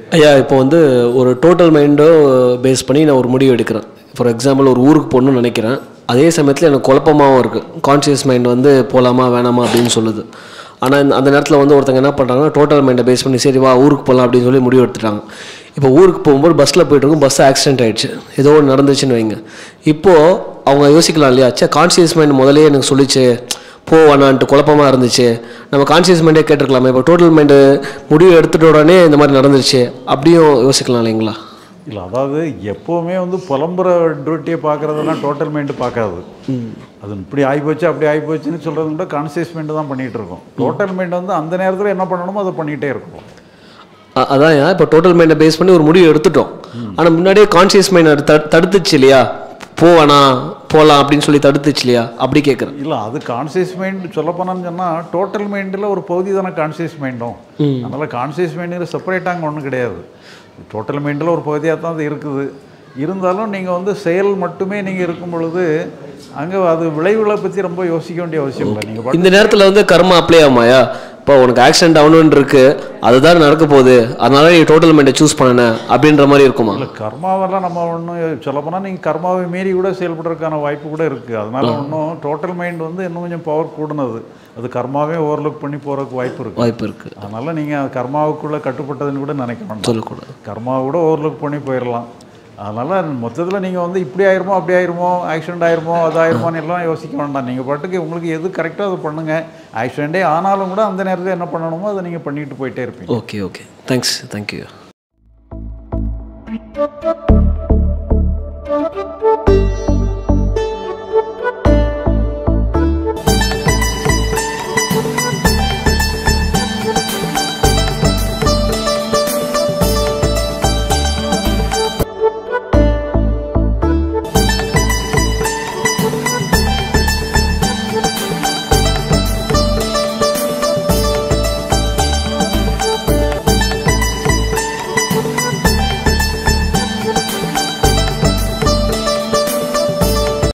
ஐயா இப்போ வந்து ஒரு டோட்டல் மைண்டோ பேஸ் பண்ணி நான் ஒரு முடிவு எடுக்கிறேன் ஃபார் எக்ஸாம்பிள் ஒரு ஊருக்கு போகணும்னு நினைக்கிறேன் அதே சமயத்தில் எனக்கு குழப்பமாகவும் இருக்குது கான்ஷியஸ் மைண்ட் வந்து போகலாமா வேணாமா அப்படின்னு சொல்லுது ஆனால் இந்த- அந்த நேரத்தில் வந்து ஒருத்தங்க என்ன பண்ணுறாங்கன்னா டோட்டல் மைண்டை பேஸ் பண்ணி சரி வா ஊருக்கு போகலாம் அப்படின்னு சொல்லி முடிவு எடுத்துட்டாங்க இப்போ ஊருக்கு போகும்போது பஸ்ஸில் போயிட்டு இருக்கும் பஸ் ஆக்சிடென்ட் ஆயிடுச்சு ஏதோ ஒன்று நடந்துச்சுன்னு வைங்க இப்போது அவங்க யோசிக்கலாம் இல்லையா சே கான்ஷியஸ் மைண்ட் முதலே எனக்கு சொல்லிச்சு போ வேணான்ட்டு குழப்பமாக இருந்துச்சு நம்ம கான்ஷியஸ் மைண்டே கேட்டிருக்கலாமே இப்போ டோட்டல் மைண்டு முடிவு எடுத்துட்ட உடனே இந்த மாதிரி நடந்துருச்சு அப்படியும் யோசிக்கலாம் இல்லைங்களா இல்லை அதாவது எப்போவுமே வந்து புலம்புற டியூட்டியை பார்க்குறதெல்லாம் டோட்டல் மைண்டு பார்க்காது அது இப்படி ஆகிப்போச்சு அப்படி ஆகிப்போச்சுன்னு சொல்கிறத விட கான்சியஸ் மைண்டு தான் பண்ணிகிட்டு இருக்கோம் டோட்டல் மைண்ட் வந்து அந்த நேரத்தில் என்ன பண்ணணுமோ அதை பண்ணிகிட்டே இருக்கும் அ- அதான் இப்போ டோட்டல் மைண்டை பேஸ் பண்ணி ஒரு முடிவு எடுத்துட்டோம் ஆனால் முன்னாடியே கான்ஷியஸ் மைண்ட் தடுத்துச்சு இல்லையா போ வேணாம் போகலாம் அப்படின்னு சொல்லி தடுத்துச்சு இல்லையா அப்படி கேட்குறேன் இல்லை அது கான்சியஸ் மைண்ட் சொல்ல போனான்னு சொன்னால் டோட்டல் மைண்டில் ஒரு பகுதி தானே கான்சியஸ் மைண்டும் அதனால் கான்சியஸ் மைண்டு செப்பரேட்டாக அங்கே ஒன்றும் கிடையாது டோட்டல் மைண்டில் ஒரு பகுதியாக தான் அது இருக்குது இருந்தாலும் நீங்கள் வந்து செயல் மட்டுமே நீங்கள் இருக்கும் பொழுது அங்கே அது விளைவுகளை பற்றி ரொம்ப யோசிக்க வேண்டிய அவசியம் இல்லை நீங்கள் இந்த நேரத்தில் வந்து கர்மா அப்ளை ஆகுமாயா இப்போ உனக்கு ஆக்சிடென்ட் ஆகணும்னு இருக்கு அதுதான் நடக்க போகுது அதனால நீ டோட்டல் மைண்டை சூஸ் பண்ணன அப்படின்ற மாதிரி இருக்குமா இல்லை கர்மாவெல்லாம் நம்ம ஒன்றும் சொல்லப்போனால் நீங்கள் கர்மாவை மீறி கூட செயல்படுறதுக்கான வாய்ப்பு கூட இருக்குது அதனால ஒன்றும் டோட்டல் மைண்ட் வந்து இன்னும் கொஞ்சம் பவர் கூடுனது அது கர்மாவே ஓவர்லுக் பண்ணி போகிறதுக்கு வாய்ப்பு இருக்குது வாய்ப்பு இருக்கு அதனால் நீங்கள் கர்மாவுக்குள்ளே கட்டுப்பட்டதுன்னு கூட நினைக்க வேண்டாம் சொல்லக்கூடாது கர்மாவை கூட ஓவர்லுக் பண்ணி போயிடலாம் அதனால் மொத்தத்தில் நீங்கள் வந்து இப்படி ஆயிருமோ அப்படி ஆயிருமோ ஆக்சிடென்ட் ஆயிருமோ அது ஆயிருமோன்னு எல்லாம் யோசிக்க வேண்டாம் நீங்கள் பாட்டுக்கு உங்களுக்கு எது கரெக்டாக அதை பண்ணுங்கள் ஆக்சிடென்ட்டே ஆனாலும் கூட அந்த நேரத்தில் என்ன பண்ணணுமோ அதை நீங்கள் பண்ணிட்டு போயிட்டே இருப்பீங்க ஓகே ஓகே தேங்க்ஸ் தேங்க்யூ